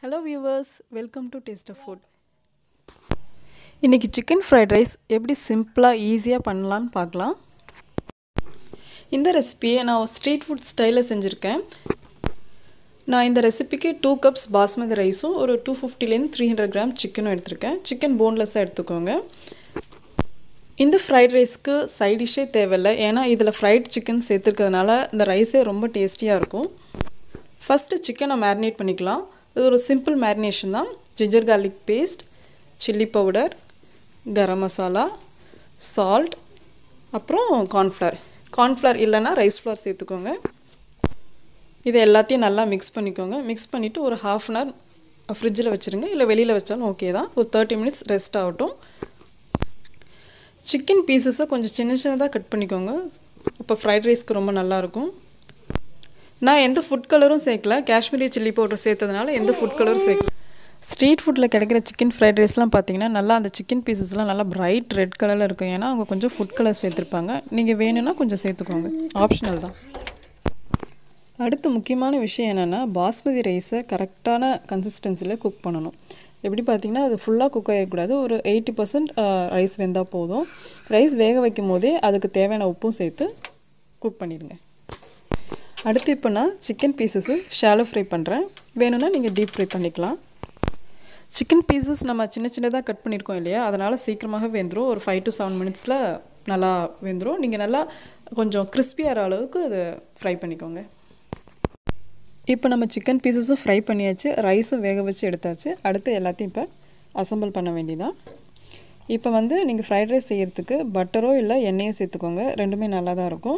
hello viewers welcome to taste of food இன்றைக்கி chicken fried rice எப்படி சிம்பிளாக ஈஸியாக பண்ணலான்னு பார்க்கலாம் இந்த ரெசிபியை நான் ஸ்ட்ரீட் ஃபுட் ஸ்டைலில் செஞ்சுருக்கேன் நான் இந்த ரெசிபிக்கு டூ கப்ஸ் பாஸ்மதி ரைஸும் ஒரு டூ ஃபிஃப்டிலேருந்து த்ரீ ஹண்ட்ரட் கிராம் சிக்கனும் எடுத்திருக்கேன் சிக்கன் போன்லெஸ்ஸாக எடுத்துக்கோங்க இந்த ஃப்ரைட் ரைஸ்க்கு சைட் டிஷ்ஷே தேவையில்லை ஏன்னா இதில் ஃப்ரைட் சிக்கன் சேர்த்துருக்கிறதுனால இந்த ரைஸே ரொம்ப டேஸ்டியாக இருக்கும் ஃபஸ்ட்டு சிக்கனை மேரினேட் பண்ணிக்கலாம் இது ஒரு சிம்பிள் மேரினேஷன் தான் ginger garlic paste chilli powder garam masala salt அப்புறம் கார்ன்ஃப்ளவர் கார்ன்ஃப்ளவர் இல்லைன்னா ரைஸ் ஃப்ளவர் சேர்த்துக்கோங்க இதை எல்லாத்தையும் நல்லா மிக்ஸ் பண்ணிக்கோங்க மிக்ஸ் பண்ணிவிட்டு ஒரு ஹாஃப் அன் ஹவர் ஃப்ரிட்ஜில் வச்சுருங்க இல்லை வெளியில் வச்சாலும் ஓகே தான் ஒரு தேர்ட்டி மினிட்ஸ் ரெஸ்ட் ஆகட்டும் சிக்கன் பீசஸை கொஞ்சம் சின்ன சின்னதாக கட் பண்ணிக்கோங்க அப்போ ஃப்ரைட் ரைஸ்க்கு ரொம்ப நல்லாயிருக்கும் நான் எந்த ஃபுட் கலரும் சேர்க்கல காஷ்மீரி சில்லி பவுடர் சேர்த்ததுனால எந்த ஃபுட் கலரும் சேர்க்கல ஸ்ட்ரீட் ஃபுட்டில் கிடைக்கிற சிக்கன் ஃப்ரைட் ரைஸ்லாம் பார்த்தீங்கன்னா நல்லா அந்த சிக்கன் பீசஸ்லாம் நல்லா பிரைட் ரெட் கலரில் இருக்கும் ஏன்னா அவங்க கொஞ்சம் ஃபுட் கலர் சேர்த்துருப்பாங்க நீங்கள் வேணும்னா கொஞ்சம் சேர்த்துக்கோங்க ஆப்ஷனல் தான் அடுத்து முக்கியமான விஷயம் என்னென்னா பாஸ்மதி ரைஸை கரெக்டான கன்சிஸ்டன்சியில் குக் பண்ணணும் எப்படி பார்த்தீங்கன்னா அது ஃபுல்லாக குக் ஆகிடக்கூடாது ஒரு எயிட்டி பர்சன்ட் ரைஸ் வெந்தால் போதும் ரைஸ் வேக வைக்கும் போதே அதுக்கு தேவையான உப்பும் சேர்த்து குக் பண்ணிடுங்க அடுத்து இப்போ நான் சிக்கன் பீசஸ்ஸு ஷாலோ ஃப்ரை பண்ணுறேன் வேணும்னா நீங்கள் டீப் ஃப்ரை பண்ணிக்கலாம் சிக்கன் பீசஸ் நம்ம சின்ன சின்னதாக கட் பண்ணியிருக்கோம் இல்லையா அதனால் சீக்கிரமாக வெந்துடும் ஒரு ஃபைவ் டு செவன் மினிட்ஸில் நல்லா வெந்துடும் நீங்கள் நல்லா கொஞ்சம் கிறிஸ்பியாகிற அளவுக்கு அதை ஃப்ரை பண்ணிக்கோங்க இப்போ நம்ம சிக்கன் பீசஸும் ஃப்ரை பண்ணியாச்சு ரைஸும் வேக வச்சு எடுத்தாச்சு அடுத்து எல்லாத்தையும் இப்போ அசம்பிள் பண்ண வேண்டியதான் இப்போ வந்து நீங்கள் ஃப்ரைட் ரைஸ் செய்கிறதுக்கு பட்டரோ இல்லை எண்ணெயோ சேர்த்துக்கோங்க ரெண்டுமே நல்லா தான் இருக்கும்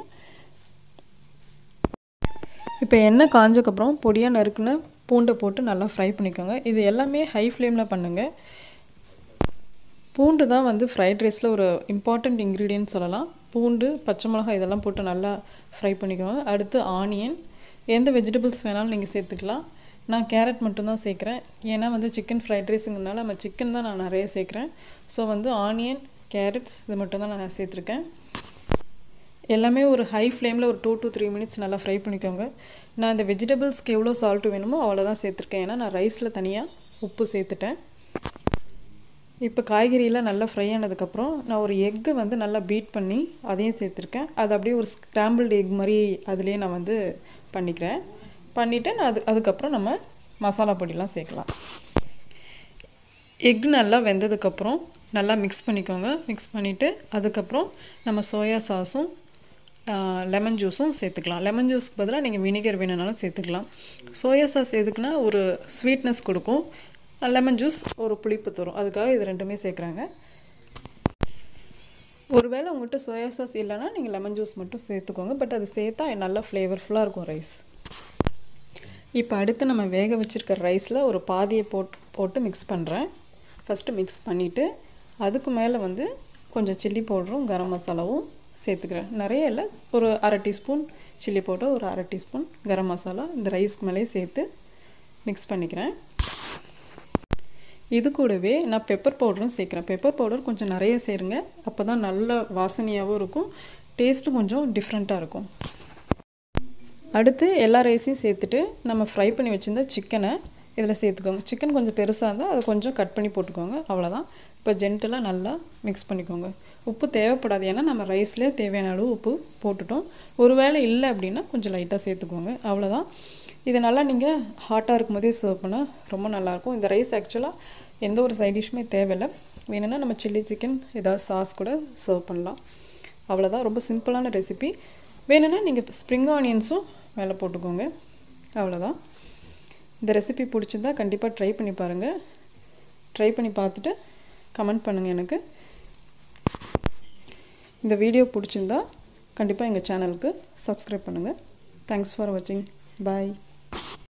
இப்போ எண்ணெய் காஞ்சக்கப்புறம் பொடியாக நறுக்குன்னு பூண்டை போட்டு நல்லா ஃப்ரை பண்ணிக்கோங்க இது எல்லாமே ஹை ஃப்ளேமில் பண்ணுங்கள் பூண்டு தான் வந்து ஃப்ரைட் ரைஸில் ஒரு இம்பார்ட்டண்ட் இன்க்ரீடியன்ட் சொல்லலாம் பூண்டு பச்சை மிளகாய் இதெல்லாம் போட்டு நல்லா ஃப்ரை பண்ணிக்கோங்க அடுத்து ஆனியன் எந்த வெஜிடபிள்ஸ் வேணாலும் நீங்கள் சேர்த்துக்கலாம் நான் கேரட் மட்டும்தான் சேர்க்குறேன் ஏன்னா வந்து சிக்கன் ஃப்ரைட் ரைஸுங்கிறதுனால நம்ம சிக்கன் தான் நான் நிறைய சேர்க்குறேன் ஸோ வந்து ஆனியன் கேரட்ஸ் இது மட்டும் தான் நான் சேர்த்துருக்கேன் எல்லாமே ஒரு ஹை ஃப்ளேமில் ஒரு டூ டு த்ரீ மினிட்ஸ் நல்லா ஃப்ரை பண்ணிக்கோங்க நான் இந்த வெஜிடபிள்ஸ்க்கு எவ்வளோ சால்ட்டு வேணுமோ அவ்வளோதான் சேர்த்துருக்கேன் ஏன்னா நான் ரைஸில் தனியாக உப்பு சேர்த்துட்டேன் இப்போ காய்கறியெல்லாம் நல்லா ஃப்ரை ஆனதுக்கப்புறம் நான் ஒரு எக்கு வந்து நல்லா பீட் பண்ணி அதையும் சேர்த்துருக்கேன் அது அப்படியே ஒரு ஸ்க்ராம்பிள்டு எக் மாதிரி அதுலேயே நான் வந்து பண்ணிக்கிறேன் பண்ணிவிட்டு நான் அது அதுக்கப்புறம் நம்ம மசாலா பொடிலாம் சேர்க்கலாம் எக் நல்லா வெந்ததுக்கப்புறம் நல்லா மிக்ஸ் பண்ணிக்கோங்க மிக்ஸ் பண்ணிவிட்டு அதுக்கப்புறம் நம்ம சோயா சாஸும் லெமன் ஜூஸும் சேர்த்துக்கலாம் லெமன் ஜூஸ்க்கு பதிலாக நீங்கள் வினிகர் வேணுனாலும் சேர்த்துக்கலாம் சோயா சாஸ் எதுக்குன்னா ஒரு ஸ்வீட்னஸ் கொடுக்கும் லெமன் ஜூஸ் ஒரு புளிப்பு தரும் அதுக்காக இது ரெண்டுமே சேர்க்குறாங்க ஒருவேளை உங்கள்கிட்ட சோயா சாஸ் இல்லைன்னா நீங்கள் லெமன் ஜூஸ் மட்டும் சேர்த்துக்கோங்க பட் அது சேர்த்தா நல்லா ஃப்ளேவர்ஃபுல்லாக இருக்கும் ரைஸ் இப்போ அடுத்து நம்ம வேக வச்சுருக்க ரைஸில் ஒரு பாதியை போட் போட்டு மிக்ஸ் பண்ணுறேன் ஃபஸ்ட்டு மிக்ஸ் பண்ணிவிட்டு அதுக்கு மேலே வந்து கொஞ்சம் சில்லி பவுடரும் கரம் மசாலாவும் சேர்த்துக்கிறேன் நிறைய இல்லை ஒரு அரை டீஸ்பூன் சில்லி பவுடர் ஒரு அரை டீஸ்பூன் கரம் மசாலா இந்த ரைஸ்க்கு மேலேயே சேர்த்து மிக்ஸ் பண்ணிக்கிறேன் இது கூடவே நான் பெப்பர் பவுடரும் சேர்க்குறேன் பெப்பர் பவுடர் கொஞ்சம் நிறைய சேருங்க அப்போ தான் நல்ல வாசனையாகவும் இருக்கும் டேஸ்ட்டும் கொஞ்சம் டிஃப்ரெண்ட்டாக இருக்கும் அடுத்து எல்லா ரைஸையும் சேர்த்துட்டு நம்ம ஃப்ரை பண்ணி வச்சுருந்த சிக்கனை இதில் சேர்த்துக்கோங்க சிக்கன் கொஞ்சம் பெருசாக இருந்தால் அதை கொஞ்சம் கட் பண்ணி போட்டுக்கோங்க அவ்வளோதான் இப்போ ஜென்டலாக நல்லா மிக்ஸ் பண்ணிக்கோங்க உப்பு தேவைப்படாது ஏன்னா நம்ம ரைஸ்லேயே தேவையான அளவு உப்பு போட்டுட்டோம் ஒருவேளை இல்லை அப்படின்னா கொஞ்சம் லைட்டாக சேர்த்துக்கோங்க அவ்வளோதான் இது நல்லா நீங்கள் ஹாட்டாக இருக்கும் போதே சர்வ் பண்ணால் ரொம்ப நல்லாயிருக்கும் இந்த ரைஸ் ஆக்சுவலாக எந்த ஒரு சைட் டிஷ்ஷுமே தேவையில்லை வேணும்னா நம்ம சில்லி சிக்கன் ஏதாவது சாஸ் கூட சர்வ் பண்ணலாம் அவ்வளோதான் ரொம்ப சிம்பிளான ரெசிபி வேணும்னா நீங்கள் ஸ்ப்ரிங் ஆனியன்ஸும் மேலே போட்டுக்கோங்க அவ்வளோதான் இந்த ரெசிபி பிடிச்சிருந்தா கண்டிப்பாக ட்ரை பண்ணி பாருங்கள் ட்ரை பண்ணி பார்த்துட்டு கமெண்ட் பண்ணுங்கள் எனக்கு இந்த வீடியோ பிடிச்சிருந்தா கண்டிப்பாக எங்கள் சேனலுக்கு சப்ஸ்கிரைப் பண்ணுங்கள் தேங்க்ஸ் ஃபார் வாட்சிங் பாய்